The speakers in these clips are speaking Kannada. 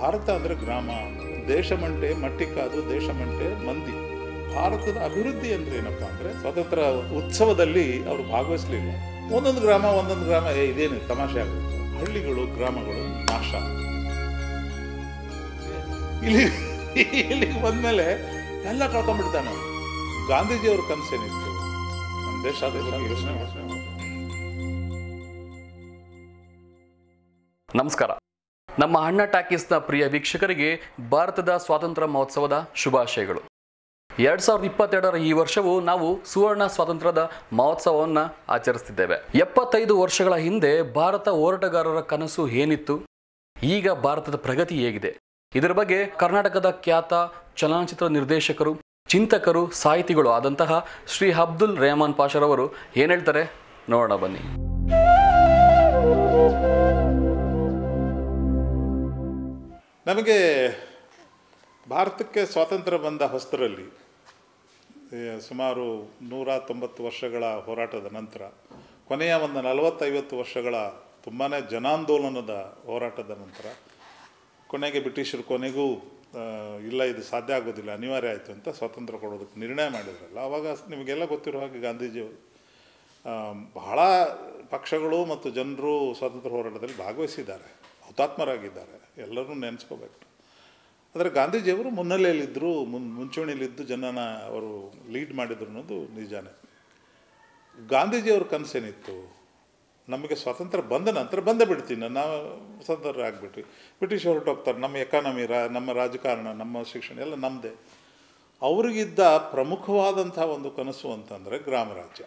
ಭಾರತ ಅಂದರೆ ಗ್ರಾಮ ದೇಶಮಂಟೆ ಮಟ್ಟಿಕಾದು ದೇಶಮಂಟೆ ಮಂದಿ ಭಾರತದ ಅಭಿವೃದ್ಧಿ ಅಂದ್ರೆ ಏನಪ್ಪಾ ಅಂದ್ರೆ ಸ್ವಾತಂತ್ರ್ಯ ಉತ್ಸವದಲ್ಲಿ ಅವರು ಭಾಗವಹಿಸಲಿಲ್ಲ ಒಂದೊಂದು ಗ್ರಾಮ ಒಂದೊಂದು ಗ್ರಾಮ ಏ ಇದೇನು ತಮಾಷೆ ಆಗುತ್ತೆ ಹಳ್ಳಿಗಳು ಗ್ರಾಮಗಳು ನಾಶ ಇಲ್ಲಿ ಇಲ್ಲಿಗೆ ಬಂದ್ಮೇಲೆ ಎಲ್ಲ ಕಳ್ಕೊಂಡ್ಬಿಡ್ತಾನೆ ಅವ್ನು. ಗಾಂಧೀಜಿಯವ್ರ ಕನಸೇನಿತ್ತು ನಮ್ಮ ದೇಶ ಅದೆಲ್ಲ ಯೋಚನೆ ಯೋಚನೆ ಮಾಡ್ತಾರೆ ನಮಸ್ಕಾರ ನಮ್ಮ ಅಣ್ಣ ಟಾಕೀಸ್ನ ಪ್ರಿಯ ವೀಕ್ಷಕರಿಗೆ ಭಾರತದ ಸ್ವಾತಂತ್ರ್ಯ ಮಹೋತ್ಸವದ ಶುಭಾಶಯಗಳು ಎರಡ್ ಸಾವಿರದ ಇಪ್ಪತ್ತೆರಡರ ಈ ವರ್ಷವು ನಾವು ಸುವರ್ಣ ಸ್ವಾತಂತ್ರ್ಯದ ಮಹೋತ್ಸವವನ್ನು ಆಚರಿಸ್ತಿದ್ದೇವೆ ಎಪ್ಪತ್ತೈದು ವರ್ಷಗಳ ಹಿಂದೆ ಭಾರತ ಹೋರಾಟಗಾರರ ಕನಸು ಏನಿತ್ತು ಈಗ ಭಾರತದ ಪ್ರಗತಿ ಹೇಗಿದೆ ಇದರ ಬಗ್ಗೆ ಕರ್ನಾಟಕದ ಖ್ಯಾತ ಚಲನಚಿತ್ರ ನಿರ್ದೇಶಕರು ಚಿಂತಕರು ಸಾಹಿತಿಗಳು ಆದಂತಹ ಶ್ರೀ ಅಬ್ದುಲ್ ರೆಹಮಾನ್ ಪಾಷರವರು ಏನು ಹೇಳ್ತಾರೆ ನೋಡೋಣ ಬನ್ನಿ ನಮಗೆ ಭಾರತಕ್ಕೆ ಸ್ವಾತಂತ್ರ್ಯ ಬಂದ ಹೊಸದರಲ್ಲಿ ಈ ಸುಮಾರು ನೂರ ತೊಂಬತ್ತು ವರ್ಷಗಳ ಹೋರಾಟದ ನಂತರ ಕೊನೆಯ ಒಂದು ನಲವತ್ತೈವತ್ತು ವರ್ಷಗಳ ತುಂಬಾ ಜನಾಂದೋಲನದ ಹೋರಾಟದ ನಂತರ ಕೊನೆಗೆ ಬ್ರಿಟಿಷರು ಕೊನೆಗೂ ಆ, ಇಲ್ಲ ಇದು ಸಾಧ್ಯ ಆಗೋದಿಲ್ಲ ಅನಿವಾರ್ಯ ಆಯಿತು ಅಂತ ಸ್ವಾತಂತ್ರ್ಯ ಕೊಡೋದಕ್ಕೆ ನಿರ್ಣಯ ಮಾಡಿದ್ರಲ್ಲ ಆವಾಗ ನಿಮಗೆಲ್ಲ ಗೊತ್ತಿರೋ ಹಾಗೆ ಗಾಂಧೀಜಿಯವರು ಆ, ಬಹಳ ಪಕ್ಷಗಳು ಮತ್ತು ಜನರು ಸ್ವಾತಂತ್ರ್ಯ ಹೋರಾಟದಲ್ಲಿ ಭಾಗವಹಿಸಿದ್ದಾರೆ ಹುತಾತ್ಮರಾಗಿದ್ದಾರೆ ಎಲ್ಲರೂ ನೆನೆಸ್ಕೋಬೇಕು ಆದರೆ ಗಾಂಧೀಜಿಯವರು ಮುನ್ನೆಲೆಯಲ್ಲಿದ್ದರು ಮುನ್ ಮುಂಚೂಣಿಯಲ್ಲಿದ್ದು ಜನನ ಅವರು ಲೀಡ್ ಮಾಡಿದ್ರು ಅನ್ನೋದು ನಿಜಾನೇ ಗಾಂಧೀಜಿಯವ್ರ ಕನಸೇನಿತ್ತು ನಮಗೆ ಸ್ವಾತಂತ್ರ್ಯ ಬಂದ ನಂತರ ಬಂದೇ ಬಿಡ್ತೀನಿ ನಾವು ಸ್ವತಂತ್ರ ಆಗಿಬಿಟ್ವಿ ಬ್ರಿಟಿಷ್ ಹೊರಟೋಗ್ತಾರೆ ನಮ್ಮ ಎಕಾನಮಿ ರಾ ನಮ್ಮ ರಾಜಕಾರಣ ನಮ್ಮ ಶಿಕ್ಷಣ ಎಲ್ಲ ನಮ್ಮದೇ ಅವರಿಗಿದ್ದ ಪ್ರಮುಖವಾದಂಥ ಒಂದು ಕನಸು ಅಂತಂದರೆ ಗ್ರಾಮ ರಾಜ್ಯ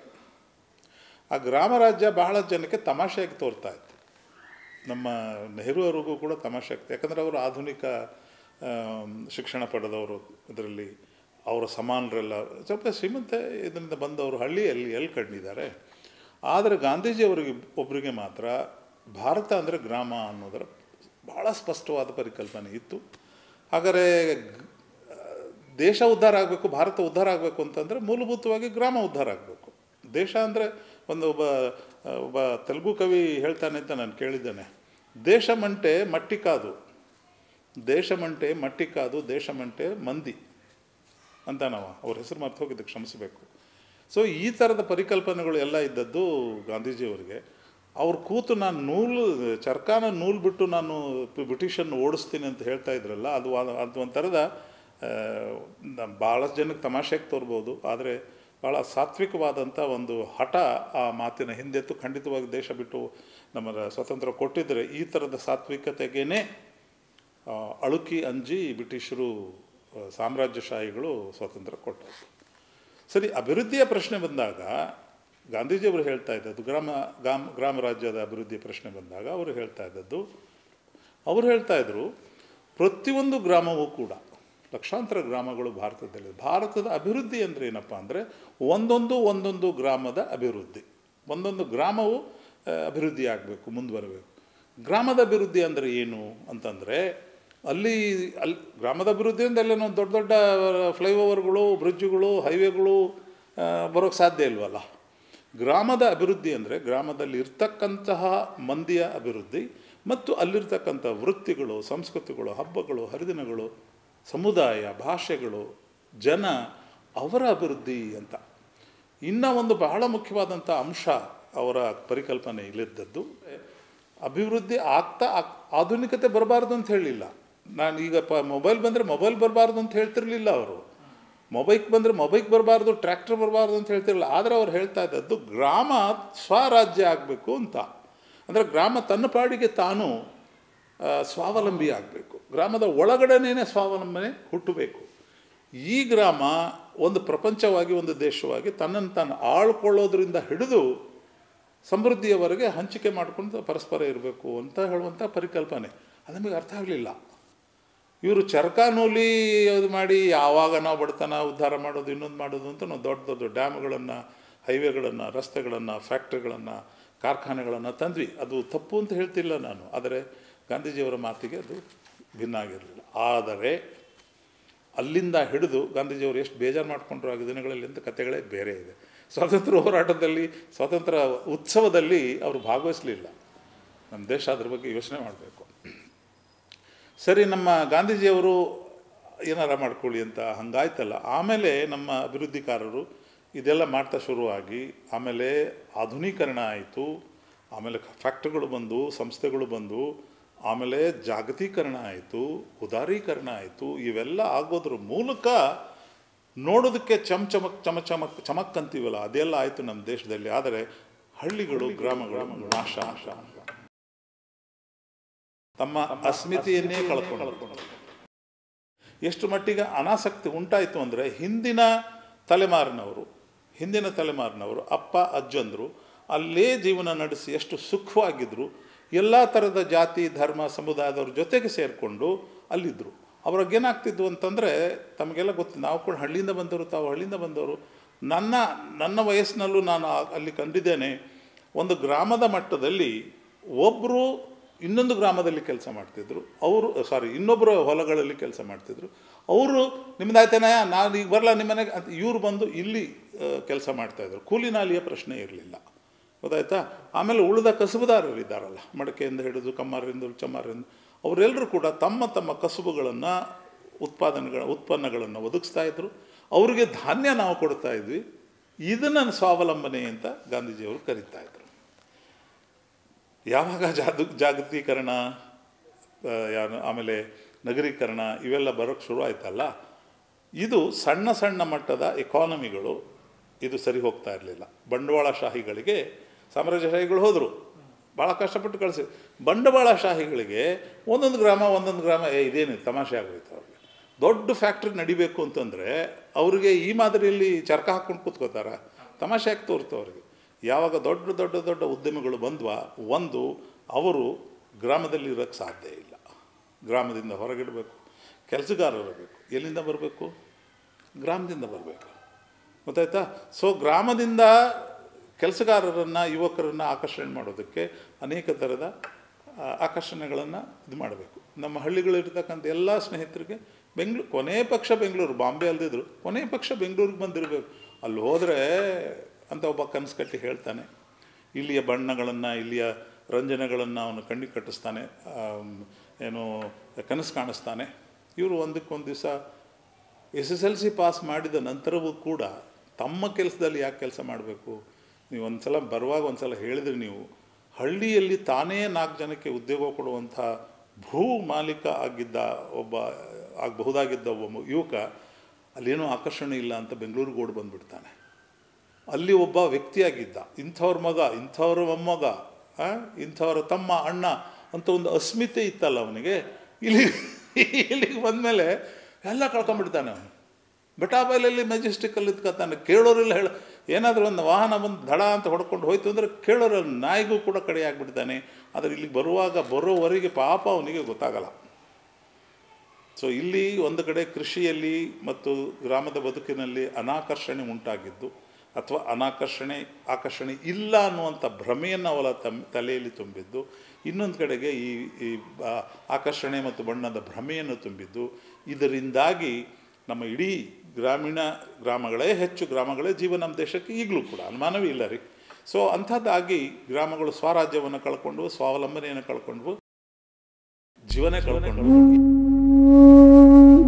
ಆ ಗ್ರಾಮ ರಾಜ್ಯ ಬಹಳ ಜನಕ್ಕೆ ತಮಾಷೆಯಾಗಿ ತೋರ್ತಾ ಇತ್ತು ನಮ್ಮ ನೆಹರು ಅವ್ರಿಗೂ ಕೂಡ ತಮಾಷೆ ಆಗ್ತದೆ ಯಾಕಂದರೆ ಅವರು ಆಧುನಿಕ ಆಮ್, ಶಿಕ್ಷಣ ಪಡೆದವರು ಇದರಲ್ಲಿ ಅವರ ಸಮಾನರೆಲ್ಲ ಸ್ವಲ್ಪ ಶ್ರೀಮಂತ ಇದರಿಂದ ಬಂದವರು ಹಳ್ಳಿಯಲ್ಲಿ ಎಲ್ಲಿ ಕಂಡಿದ್ದಾರೆ ಆದರೆ ಗಾಂಧೀಜಿಯವರಿಗೆ ಒಬ್ಬರಿಗೆ ಮಾತ್ರ ಭಾರತ ಅಂದರೆ ಗ್ರಾಮ ಅನ್ನೋದರ ಭಾಳ ಸ್ಪಷ್ಟವಾದ ಪರಿಕಲ್ಪನೆ ಇತ್ತು ಹಾಗಾದರೆ ಗ್- ದೇಶ ಉದ್ಧಾರ ಆಗಬೇಕು ಭಾರತ ಉದ್ಧಾರ ಆಗಬೇಕು ಅಂತಂದರೆ ಮೂಲಭೂತವಾಗಿ ಗ್ರಾಮ ಉದ್ಧಾರ ಆಗಬೇಕು ದೇಶ ಅಂದರೆ ಒಂದು ಒಬ್ಬ ಒಬ್ಬ ತೆಲುಗು ಕವಿ ಹೇಳ್ತಾನೆ ಅಂತ ನಾನು ಕೇಳಿದ್ದೇನೆ ದೇಶಮಂಟೆ ಮಟ್ಟಿಕಾದು ದೇಶಮಂಟೆ ಮಟ್ಟಿಕಾದು ದೇಶಮಂಟೆ ಮಂದಿ ಅಂತ ನಾವು ಅವ್ರ ಹೆಸರು ಮರ್ತು ಹೋಗಿದ್ದು ಕ್ಷಮಿಸಬೇಕು ಸೊ ಈ ಥರದ ಪರಿಕಲ್ಪನೆಗಳು ಎಲ್ಲ ಇದ್ದದ್ದು ಗಾಂಧೀಜಿಯವರಿಗೆ ಅವ್ರು ಕೂತು ನಾನು ನೂಲು ಚರ್ಕಾನ ನೂಲು ಬಿಟ್ಟು ನಾನು ಬ್ರಿಟಿಷನ್ನು ಓಡಿಸ್ತೀನಿ ಅಂತ ಹೇಳ್ತಾ ಇದ್ರಲ್ಲ ಅದು ವಾ- ಅದು ಒಂಥರದ ಭಾಳಷ್ಟು ಜನಕ್ಕೆ ತಮಾಷೆಗೆ ತೋರ್ಬೋದು ಆದರೆ ಭಾಳ ಸಾತ್ವಿಕವಾದಂಥ ಒಂದು ಹಠ ಆ ಮಾತಿನ ಹಿಂದೆತ್ತು ಖಂಡಿತವಾಗಿ ದೇಶ ಬಿಟ್ಟು ನಮ್ಮ ಸ್ವಾತಂತ್ರ್ಯ ಕೊಟ್ಟಿದ್ದರೆ ಈ ಥರದ ಸಾತ್ವಿಕತೆಗೇನೆ ಆ, ಅಳುಕಿ ಅಂಜಿ ಬ್ರಿಟಿಷರು ಆ, ಸಾಮ್ರಾಜ್ಯಶಾಹಿಗಳು ಸ್ವಾತಂತ್ರ್ಯ ಕೊಟ್ಟರು ಸರಿ ಅಭಿವೃದ್ಧಿಯ ಪ್ರಶ್ನೆ ಬಂದಾಗ ಗಾಂಧೀಜಿಯವರು ಹೇಳ್ತಾ ಇದ್ದದ್ದು ಗ್ರಾಮ ಗ್ರಾಮ ಗ್ರಾಮ ರಾಜ್ಯದ ಅಭಿವೃದ್ಧಿಯ ಪ್ರಶ್ನೆ ಬಂದಾಗ ಅವರು ಹೇಳ್ತಾ ಇದ್ದದ್ದು ಅವರು ಹೇಳ್ತಾ ಇದ್ರು ಪ್ರತಿಯೊಂದು ಗ್ರಾಮವೂ ಕೂಡ ಲಕ್ಷಾಂತರ ಗ್ರಾಮಗಳು ಭಾರತದಲ್ಲಿ ಭಾರತದ ಅಭಿವೃದ್ಧಿ ಅಂದರೆ ಏನಪ್ಪ ಅಂದರೆ ಒಂದೊಂದು ಒಂದೊಂದು ಗ್ರಾಮದ ಅಭಿವೃದ್ಧಿ ಒಂದೊಂದು ಗ್ರಾಮವು ಆ, ಅಭಿವೃದ್ಧಿ ಆಗಬೇಕು ಮುಂದುವರಬೇಕು ಗ್ರಾಮದ ಅಭಿವೃದ್ಧಿ ಅಂದರೆ ಏನು ಅಂತಂದರೆ ಅಲ್ಲಿ ಅಲ್ಲಿ ಗ್ರಾಮದ ಅಭಿವೃದ್ಧಿ ಅಂದರೆ ಅಲ್ಲೇನೋ ದೊಡ್ಡ ದೊಡ್ಡ ಫ್ಲೈಓವರ್ಗಳು ಬ್ರಿಡ್ಜ್ಗಳು ಹೈವೇಗಳು ಆ, ಬರೋಕ್ಕೆ ಸಾಧ್ಯ ಇಲ್ವಲ್ಲ ಗ್ರಾಮದ ಅಭಿವೃದ್ಧಿ ಅಂದರೆ ಗ್ರಾಮದಲ್ಲಿ ಇರ್ತಕ್ಕಂತಹ ಮಂದಿಯ ಅಭಿವೃದ್ಧಿ ಮತ್ತು ಅಲ್ಲಿರ್ತಕ್ಕಂಥ ವೃತ್ತಿಗಳು ಸಂಸ್ಕೃತಿಗಳು ಹಬ್ಬಗಳು ಹರಿದಿನಗಳು ಸಮುದಾಯ ಭಾಷೆಗಳು ಜನ ಅವರ ಅಭಿವೃದ್ಧಿ ಅಂತ ಇನ್ನು ಒಂದು ಬಹಳ ಮುಖ್ಯವಾದಂಥ ಅಂಶ ಅವರ ಪರಿಕಲ್ಪನೆ ಇಲ್ಲಿದ್ದದ್ದು ಅಭಿವೃದ್ಧಿ ಆಗ್ತಾ ಆಗ್- ಆಧುನಿಕತೆ ಬರಬಾರ್ದು ಅಂತ ಹೇಳಿಲ್ಲ ನಾನು ಈಗ ಪ ಮೊಬೈಲ್ ಬಂದರೆ ಮೊಬೈಲ್ ಬರಬಾರ್ದು ಅಂತ ಹೇಳ್ತಿರ್ಲಿಲ್ಲ ಅವರು ಮೊಬೈಕ್ ಬಂದರೆ ಮೊಬೈಕ್ ಬರಬಾರ್ದು ಟ್ರ್ಯಾಕ್ಟರ್ ಬರಬಾರ್ದು ಅಂತ ಹೇಳ್ತಿರಲಿಲ್ಲ ಆದರೆ ಅವ್ರು ಹೇಳ್ತಾ ಇದ್ದದ್ದು ಗ್ರಾಮ ಸ್ವರಾಜ್ಯ ಆಗಬೇಕು ಅಂತ ಅಂದರೆ ಗ್ರಾಮ ತನ್ನ ಪಾಡಿಗೆ ತಾನು ಆ, ಸ್ವಾವಲಂಬಿ ಆಗಬೇಕು ಗ್ರಾಮದ ಒಳಗಡೆನೇ ಸ್ವಾವಲಂಬನೆ ಹುಟ್ಟಬೇಕು ಈ ಗ್ರಾಮ ಒಂದು ಪ್ರಪಂಚವಾಗಿ ಒಂದು ದೇಶವಾಗಿ ತನ್ನನ್ನು ತಾನು ಆಳ್ಕೊಳ್ಳೋದ್ರಿಂದ ಹಿಡಿದು ಸಮೃದ್ಧಿಯವರೆಗೆ ಹಂಚಿಕೆ ಮಾಡ್ಕೊಂಡು ಪರಸ್ಪರ ಇರಬೇಕು ಅಂತ ಹೇಳುವಂಥ ಪರಿಕಲ್ಪನೆ ಅದು ನಮಗೆ ಅರ್ಥ ಆಗಲಿಲ್ಲ ಇವರು ಚರಕಾನೂಲಿ ಅದು ಮಾಡಿ ಯಾವಾಗ ನಾವು ಬಡತನ ಉದ್ಧಾರ ಮಾಡೋದು ಇನ್ನೊಂದು ಮಾಡೋದು ಅಂತ ನಾವು ದೊಡ್ಡ ದೊಡ್ಡ ಡ್ಯಾಮ್ಗಳನ್ನು ಹೈವೇಗಳನ್ನು ರಸ್ತೆಗಳನ್ನು ಫ್ಯಾಕ್ಟ್ರಿಗಳನ್ನು ಕಾರ್ಖಾನೆಗಳನ್ನು ತಂದ್ವಿ ಅದು ತಪ್ಪು ಅಂತ ಹೇಳ್ತಿಲ್ಲ ನಾನು ಆದರೆ ಗಾಂಧೀಜಿಯವರ ಮಾತಿಗೆ ಅದು ಭಿನ್ನ ಆಗಿರಲಿಲ್ಲ ಆದರೆ ಅಲ್ಲಿಂದ ಹಿಡಿದು ಗಾಂಧೀಜಿಯವರು ಎಷ್ಟು ಬೇಜಾರು ಮಾಡಿಕೊಂಡ್ರು ಆಗ ದಿನಗಳಲ್ಲಿ ಅಂತ ಕಥೆಗಳೇ ಬೇರೆ ಇದೆ ಸ್ವಾತಂತ್ರ್ಯ ಹೋರಾಟದಲ್ಲಿ ಸ್ವಾತಂತ್ರ್ಯ ಉತ್ಸವದಲ್ಲಿ ಅವರು ಭಾಗವಹಿಸಲಿಲ್ಲ ನಮ್ಮ ದೇಶ ಅದ್ರ ಬಗ್ಗೆ ಯೋಚನೆ ಮಾಡಬೇಕು ಸರಿ ನಮ್ಮ ಗಾಂಧೀಜಿಯವರು ಏನಾರ ಮಾಡ್ಕೊಳ್ಳಿ ಅಂತ ಹಂಗಾಯ್ತಲ್ಲ ಆಮೇಲೆ ನಮ್ಮ ಅಭಿವೃದ್ಧಿಕಾರರು ಇದೆಲ್ಲ ಮಾಡ್ತಾ ಶುರುವಾಗಿ ಆಮೇಲೆ ಆಧುನೀಕರಣ ಆಯಿತು ಆಮೇಲೆ ಫ್ಯಾಕ್ಟ್ರಿಗಳು ಬಂದು ಸಂಸ್ಥೆಗಳು ಬಂದು ಆಮೇಲೆ ಜಾಗತೀಕರಣ ಆಯಿತು ಉದಾರೀಕರಣ ಆಯಿತು ಇವೆಲ್ಲ ಆಗೋದ್ರ ಮೂಲಕ ನೋಡೋದಕ್ಕೆ ಚಮ್ ಚಮಕ್ ಚಮ ಚಮಕ್ ಚಮಕ್ ಅಂತೀವಲ್ಲ ಅದೆಲ್ಲ ಆಯಿತು ನಮ್ಮ ದೇಶದಲ್ಲಿ ಆದರೆ ಹಳ್ಳಿಗಳು ಗ್ರಾಮಗಳು ನಾಶ ತಮ್ಮ ಅಸ್ಮಿತೆಯನ್ನೇ ಕಳ್ಕೊಂಡು ಎಷ್ಟು ಮಟ್ಟಿಗೆ ಅನಾಸಕ್ತಿ ಉಂಟಾಯಿತು ಅಂದರೆ ಹಿಂದಿನ ತಲೆಮಾರಿನವರು ಹಿಂದಿನ ತಲೆಮಾರಿನವರು ಅಪ್ಪ ಅಜ್ಜಂದರು ಅಲ್ಲೇ ಜೀವನ ನಡೆಸಿ ಎಷ್ಟು ಸುಖವಾಗಿದ್ದರು ಎಲ್ಲ ಥರದ ಜಾತಿ ಧರ್ಮ ಸಮುದಾಯದವ್ರ ಜೊತೆಗೆ ಸೇರಿಕೊಂಡು ಅಲ್ಲಿದ್ದರು ಅವ್ರಿಗೆ ಏನಾಗ್ತಿದ್ವು ಅಂತಂದರೆ ತಮಗೆಲ್ಲ ಗೊತ್ತು ನಾವು ಕೂಡ ಹಳ್ಳಿಯಿಂದ ಬಂದವರು ತಾವು ಹಳ್ಳಿಯಿಂದ ಬಂದವರು ನನ್ನ ನನ್ನ ವಯಸ್ಸಿನಲ್ಲೂ ನಾನು ಆ- ಅಲ್ಲಿ ಕಂಡಿದ್ದೇನೆ ಒಂದು ಗ್ರಾಮದ ಮಟ್ಟದಲ್ಲಿ ಒಬ್ಬರು ಇನ್ನೊಂದು ಗ್ರಾಮದಲ್ಲಿ ಕೆಲಸ ಮಾಡ್ತಿದ್ರು ಅವರು ಸಾರಿ ಇನ್ನೊಬ್ಬರು ಹೊಲಗಳಲ್ಲಿ ಕೆಲಸ ಮಾಡ್ತಿದ್ರು ಅವರು ನಿಮ್ದಾಯ್ತೇನಯ್ಯ ನಾನು ಈಗ ಬರಲ್ಲ ನಿಮ್ಮ ಮನೆಗೆ ಅಂತ ಇವ್ರು ಬಂದು ಇಲ್ಲಿ ಕೆಲಸ ಮಾಡ್ತಾಯಿದ್ರು ಕೂಲಿ ನಾಲಿಯ ಪ್ರಶ್ನೆ ಇರಲಿಲ್ಲ ಗೊತ್ತಾಯ್ತಾ ಆಮೇಲೆ ಉಳಿದ ಕಸುಬುದಾರರು ಇದ್ದಾರಲ್ಲ ಮಡಕೆಯಿಂದ ಹಿಡಿದು ಕಮ್ಮಾರರಿಂದ ಚಮ್ಮಾರರಿಂದ ಅವರೆಲ್ಲರೂ ಕೂಡ ತಮ್ಮ ತಮ್ಮ ಕಸುಬುಗಳನ್ನು ಉತ್ಪಾದನೆಗಳ ಉತ್ಪನ್ನಗಳನ್ನು ಒದಗಿಸ್ತಾ ಇದ್ರು ಅವರಿಗೆ ಧಾನ್ಯ ನಾವು ಕೊಡ್ತಾ ಇದ್ವಿ ಇದನ್ನು ಸ್ವಾವಲಂಬನೆ ಅಂತ ಗಾಂಧೀಜಿಯವರು ಕರೀತಾ ಇದ್ರು ಯಾವಾಗ ಜಾದು ಜಾಗತೀಕರಣ ಆ, ಯಾನು ಆಮೇಲೆ ನಗರೀಕರಣ ಇವೆಲ್ಲ ಬರೋಕ್ಕೆ ಶುರು ಆಯ್ತಲ್ಲ ಇದು ಸಣ್ಣ ಸಣ್ಣ ಮಟ್ಟದ ಎಕಾನಮಿಗಳು ಇದು ಸರಿ ಹೋಗ್ತಾ ಇರಲಿಲ್ಲ ಬಂಡವಾಳಶಾಹಿಗಳಿಗೆ ಸಾಮ್ರಾಜ್ಯಶಾಹಿಗಳು ಹೋದರು ಭಾಳ ಕಷ್ಟಪಟ್ಟು ಕಳಿಸಿ ಬಂಡವಾಳಶಾಹಿಗಳಿಗೆ ಒಂದೊಂದು ಗ್ರಾಮ ಒಂದೊಂದು ಗ್ರಾಮ ಏ ಇದೇನು ತಮಾಷೆ ಆಗೋಯ್ತು ಅವ್ರಿಗೆ ದೊಡ್ಡ ಫ್ಯಾಕ್ಟ್ರಿ ನಡಿಬೇಕು ಅಂತಂದರೆ ಅವ್ರಿಗೆ ಈ ಮಾದರಿಯಲ್ಲಿ ಚರ್ಕ ಹಾಕ್ಕೊಂಡು ಕೂತ್ಕೋತಾರ ತಮಾಷೆ ಆಗಿ ತೋರ್ತು ಅವ್ರಿಗೆ ಯಾವಾಗ ದೊಡ್ಡ ದೊಡ್ಡ ದೊಡ್ಡ ಉದ್ಯಮಿಗಳು ಬಂದ್ವಾ ಒಂದು ಅವರು ಗ್ರಾಮದಲ್ಲಿ ಇರೋಕ್ಕೆ ಸಾಧ್ಯ ಇಲ್ಲ ಗ್ರಾಮದಿಂದ ಹೊರಗಿಡಬೇಕು ಕೆಲಸಗಾರರು ಬೇಕು ಎಲ್ಲಿಂದ ಬರಬೇಕು ಗ್ರಾಮದಿಂದ ಬರಬೇಕು ಗೊತ್ತಾಯ್ತಾ ಸೊ ಗ್ರಾಮದಿಂದ ಕೆಲಸಗಾರರನ್ನು ಯುವಕರನ್ನು ಆಕರ್ಷಣೆ ಮಾಡೋದಕ್ಕೆ ಅನೇಕ ಥರದ ಆ, ಆಕರ್ಷಣೆಗಳನ್ನು ಇದು ಮಾಡಬೇಕು ನಮ್ಮ ಹಳ್ಳಿಗಳಿರ್ತಕ್ಕಂಥ ಎಲ್ಲ ಸ್ನೇಹಿತರಿಗೆ ಬೆಂಗಳೂರು ಕೊನೆ ಪಕ್ಷ ಬೆಂಗಳೂರು ಬಾಂಬೆ ಅಲ್ದಿದ್ರು ಕೊನೆ ಪಕ್ಷ ಬೆಂಗಳೂರಿಗೆ ಬಂದಿರಬೇಕು ಅಲ್ಲಿ ಹೋದರೆ ಅಂತ ಒಬ್ಬ ಕನಸು ಕಟ್ಟಿ ಹೇಳ್ತಾನೆ ಇಲ್ಲಿಯ ಬಣ್ಣಗಳನ್ನು ಇಲ್ಲಿಯ ರಂಜನೆಗಳನ್ನು ಅವನು ಕಣ್ಣಿಗೆ ಕಟ್ಟಿಸ್ತಾನೆ ಆಮ್, ಏನು ಕನಸು ಕಾಣಿಸ್ತಾನೆ ಇವರು ಒಂದಕ್ಕೊಂದು ದಿವಸ S S L C pass ಮಾಡಿದ ನಂತರವೂ ಕೂಡ ತಮ್ಮ ಕೆಲಸದಲ್ಲಿ ಯಾಕೆ ಕೆಲಸ ಮಾಡಬೇಕು ನೀವು ಒಂದು ಸಲ ಬರುವಾಗ ಒಂದು ಸಲ ಹೇಳಿದ್ರಿ ನೀವು ಹಳ್ಳಿಯಲ್ಲಿ ತಾನೇ ನಾಲ್ಕು ಜನಕ್ಕೆ ಉದ್ಯೋಗ ಕೊಡುವಂಥ ಭೂ ಮಾಲೀಕ ಆಗಿದ್ದ ಒಬ್ಬ ಆಗಬಹುದಾಗಿದ್ದ ಒಬ್ಬ ಮು- ಯುವಕ ಅಲ್ಲೇನೂ ಆಕರ್ಷಣೆ ಇಲ್ಲ ಅಂತ ಬೆಂಗಳೂರಿಗೆ ಓಡಿ ಬಂದುಬಿಡ್ತಾನೆ ಅಲ್ಲಿ ಒಬ್ಬ ವ್ಯಕ್ತಿಯಾಗಿದ್ದ ಇಂಥವ್ರ ಮಗ ಇಂಥವ್ರ ಮೊಮ್ಮಗ ಆ, ಇಂಥವ್ರ ತಮ್ಮ ಅಣ್ಣ ಅಂತ ಒಂದು ಅಸ್ಮಿತೆ ಇತ್ತಲ್ಲ ಅವನಿಗೆ ಇಲ್ಲಿ ಇಲ್ಲಿಗೆ ಬಂದಮೇಲೆ ಎಲ್ಲ ಕಳ್ಕೊಂಡ್ಬಿಡ್ತಾನೆ ಅವನು ಬೆಟಾಬೈಲಲ್ಲಿ ಮೆಜೆಸ್ಟಿಕಲ್ಲಿ ಇದ್ಕೊತಾನೆ ಕೇಳೋರಿಲ್ಲ ಹೇಳ ಏನಾದರೂ ಒಂದು ವಾಹನ ಬಂದು ದಡ ಅಂತ ಹೊಡ್ಕೊಂಡು ಹೋಯ್ತು ಅಂದರೆ ಕೇಳೋರ ನಾಯಿಗೂ ಕೂಡ ಕಡೆ ಆಗಿಬಿಡ್ತಾನೆ ಆದರೆ ಇಲ್ಲಿಗೆ ಬರುವಾಗ ಬರೋವರೆಗೆ ಪಾಪ ಅವನಿಗೆ ಗೊತ್ತಾಗಲ್ಲ ಸೊ ಇಲ್ಲಿ ಒಂದು ಕಡೆ ಕೃಷಿಯಲ್ಲಿ ಮತ್ತು ಗ್ರಾಮದ ಬದುಕಿನಲ್ಲಿ ಅನಾಕರ್ಷಣೆ ಉಂಟಾಗಿದ್ದು ಅಥವಾ ಅನಾಕರ್ಷಣೆ ಆಕರ್ಷಣೆ ಇಲ್ಲ ಅನ್ನುವಂಥ ಭ್ರಮೆಯನ್ನು ಅವಳ ತಮ್ ತಲೆಯಲ್ಲಿ ತುಂಬಿದ್ದು ಇನ್ನೊಂದು ಕಡೆಗೆ ಈ ಈ ಬ- ಆಕರ್ಷಣೆ ಮತ್ತು ಬಣ್ಣದ ಭ್ರಮೆಯನ್ನು ತುಂಬಿದ್ದು ಇದರಿಂದಾಗಿ ನಮ್ಮ ಇಡೀ ಗ್ರಾಮೀಣ ಗ್ರಾಮಗಳೇ ಹೆಚ್ಚು ಗ್ರಾಮಗಳೇ ಜೀವ ನಮ್ಮ ದೇಶಕ್ಕೆ ಈಗಲೂ ಕೂಡ ಅನುಮಾನವೇ ಇಲ್ಲ ರೀ ಸೊ ಅಂಥದ್ದಾಗಿ ಗ್ರಾಮಗಳು ಸ್ವರಾಜ್ಯವನ್ನು ಕಳ್ಕೊಂಡು ಸ್ವಾವಲಂಬನೆಯನ್ನು ಕಳ್ಕೊಂಡು ಜೀವನ ಕಳ್ಕೊಂಡು